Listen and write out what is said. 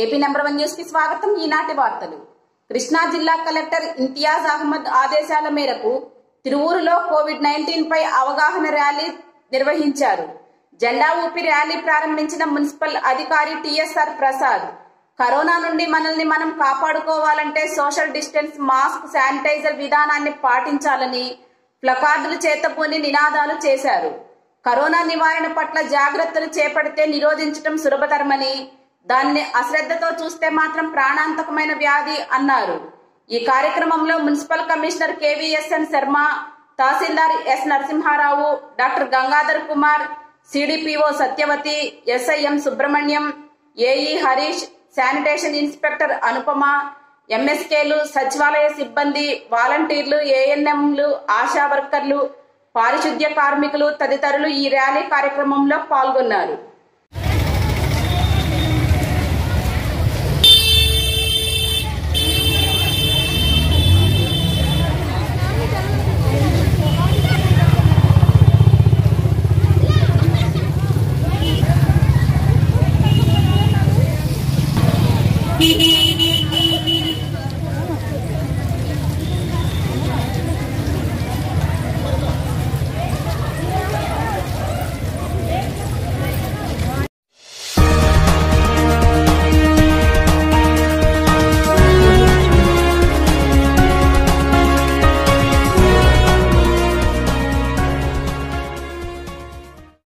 AP number one news కి స్వాగతం ఈనాటి వార్తలు కృష్ణా జిల్లా కలెక్టర్ ఇంతియాజ్ అహ్మద్ ఆదేశాల మేరకు తిరువూరులో కోవిడ్ నైన్టీన్ పై అవగాహన ర్యాలీ నిర్వహించారు జెండా ఊపి ర్యాలీ ప్రారంభించిన మున్సిపల్ అధికారి టిఎస్ఆర్ ప్రసాద్ కరోనా నుండి మనల్ని మనం కాపాడుకోవాలంటే సోషల్ డిస్టెన్స్ మాస్క్ శానిటైజర్ విధానాన్ని పాటించాలని ప్లకార్డులు చేతపూని నినాదాలు చేశారు కరోనా నివారణ పట్ల జాగ్రత్తలు చేపడితే నిరోధించడం సులభతరమని దాన్ని అశ్రద్ధతో చూస్తే మాత్రం ప్రాణాంతకమైన వ్యాధి అన్నారు ఈ కార్యక్రమంలో మున్సిపల్ కమిషనర్ కేవీఎస్ఎన్ శర్మ తహసీల్దార్ S Narasimharao doctor Gangadhar Kumar CDPO Satyavathi SIM Subrahmanyam AE Harish sanitation inspector Anupama ఎంఎస్కేలు సచివాలయ సిబ్బంది వాలంటీర్లు ఏఎన్ఎంలు ఆశా వర్కర్లు పారిశుద్ధ్య కార్మికులు తదితరులు ఈ ర్యాలీ కార్యక్రమంలో పాల్గొన్నారు